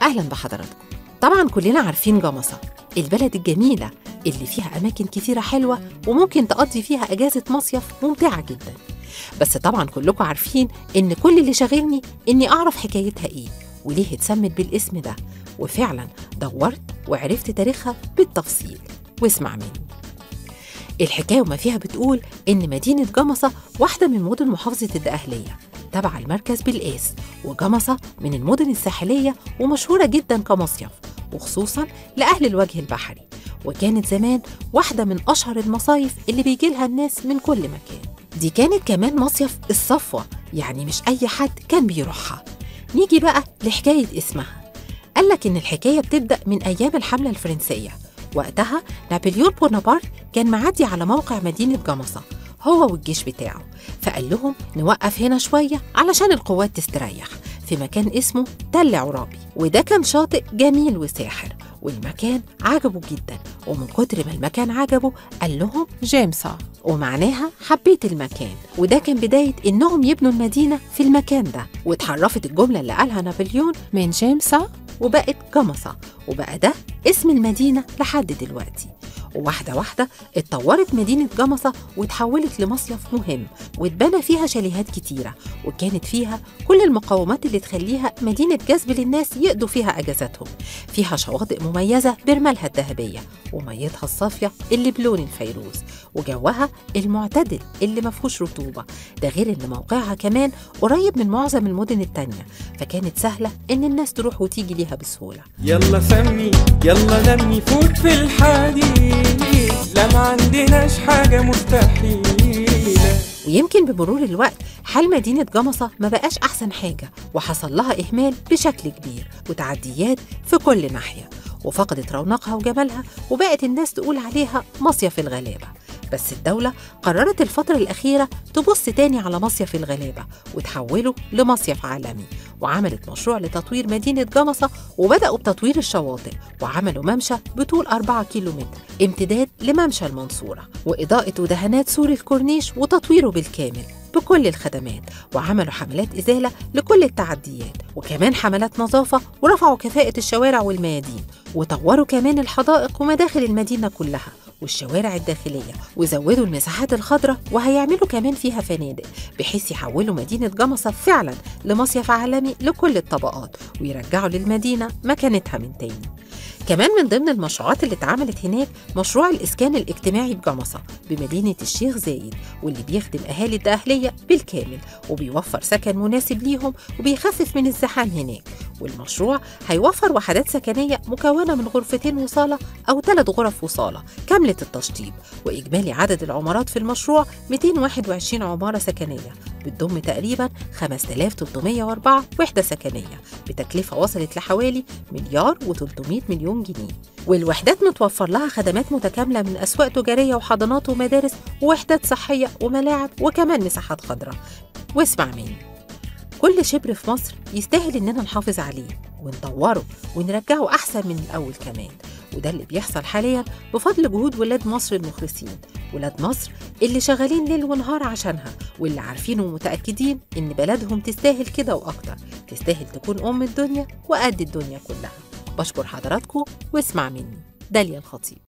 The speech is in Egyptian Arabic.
أهلا بحضراتكم طبعا كلنا عارفين جمصة البلد الجميلة اللي فيها أماكن كتيرة حلوة وممكن تقضي فيها أجازة مصيف ممتعة جدا بس طبعا كلكم عارفين إن كل اللي شاغلني إني أعرف حكايتها إيه وليه اتسمت بالاسم ده وفعلا دورت وعرفت تاريخها بالتفصيل واسمع مني الحكاية وما فيها بتقول إن مدينة جمصة واحدة من مدن محافظة الدقهلية تبع المركز بالقاس وجمصة من المدن الساحلية ومشهورة جدا كمصيف وخصوصا لأهل الوجه البحري وكانت زمان واحدة من أشهر المصايف اللي بيجيلها الناس من كل مكان دي كانت كمان مصيف الصفوة يعني مش أي حد كان بيروحها نيجي بقى لحكاية اسمها قالك إن الحكاية بتبدأ من أيام الحملة الفرنسية وقتها نابليون بونابرت كان معدي على موقع مدينة جمصة هو والجيش بتاعه فقال لهم نوقف هنا شوية علشان القوات تستريح في مكان اسمه تل عرابي وده كان شاطئ جميل وساحر والمكان عجبه جدا ومن كتر ما المكان عجبه قال لهم جيمسا ومعناها حبيت المكان وده كان بداية إنهم يبنوا المدينة في المكان ده واتحرفت الجملة اللي قالها نابليون من جيمسا وبقت جمصة وبقى ده اسم المدينة لحد دلوقتي وواحدة واحدة اتطورت مدينة جمصة وتحولت لمصيف مهم واتبنى فيها شاليهات كتيرة وكانت فيها كل المقومات اللي تخليها مدينة جذب للناس يقضوا فيها أجازاتهم فيها شواطئ مميزة برمالها الذهبية وميتها الصافية اللي بلون الفيروز وجوها المعتدل اللي مفهوش رطوبة ده غير إن موقعها كمان قريب من معظم المدن التانية فكانت سهلة إن الناس تروح وتيجي ليها بسهولة يلا سمي يلا نمي فوت في الحديد لا ما عندناش حاجة مستحيلة ويمكن بمرور الوقت حال مدينة جمصة ما بقاش أحسن حاجة وحصل لها إهمال بشكل كبير وتعديات في كل ناحية وفقدت رونقها وجمالها وبقت الناس تقول عليها مصيف الغلابة بس الدولة قررت الفترة الأخيرة تبص تاني على مصيف الغلابة وتحوله لمصيف عالمي وعملت مشروع لتطوير مدينة جمصة وبدأوا بتطوير الشواطئ وعملوا ممشى بطول 4 كيلومتر امتداد لممشى المنصورة وإضاءة ودهانات سور الكورنيش وتطويره بالكامل بكل الخدمات وعملوا حملات إزالة لكل التعديات وكمان حملات نظافة ورفعوا كفاءة الشوارع والميادين وطوروا كمان الحدائق ومداخل المدينة كلها والشوارع الداخلية وزودوا المساحات الخضراء وهيعملوا كمان فيها فنادق بحيث يحولوا مدينة جمصة فعلا لمصيف عالمي لكل الطبقات ويرجعوا للمدينة مكانتها من تاني كمان من ضمن المشروعات اللي اتعملت هناك مشروع الإسكان الاجتماعي بجمصة بمدينة الشيخ زايد واللي بيخدم أهالي الدقهلية بالكامل وبيوفر سكن مناسب ليهم وبيخفف من الزحام هناك والمشروع هيوفر وحدات سكنية مكونة من غرفتين وصالة أو ثلاث غرف وصالة كاملة التشطيب وإجمالي عدد العمارات في المشروع 221 عمارة سكنية بتضم تقريبا 5304 وحدة سكنية بتكلفة وصلت لحوالي مليار و300 مليون جنيه والوحدات متوفر لها خدمات متكاملة من أسواق تجارية وحضانات ومدارس ووحدات صحية وملاعب وكمان مساحات خضراء واسمع مني كل شبر في مصر يستاهل إننا نحافظ عليه ونطوره ونرجعه أحسن من الأول كمان وده اللي بيحصل حاليا بفضل جهود ولاد مصر المخلصين ولاد مصر اللي شغالين ليل ونهار عشانها واللي عارفين ومتأكدين إن بلدهم تستاهل كده وأكتر تستاهل تكون أم الدنيا وقد الدنيا كلها بشكر حضراتكم واسمع مني داليا الخطيب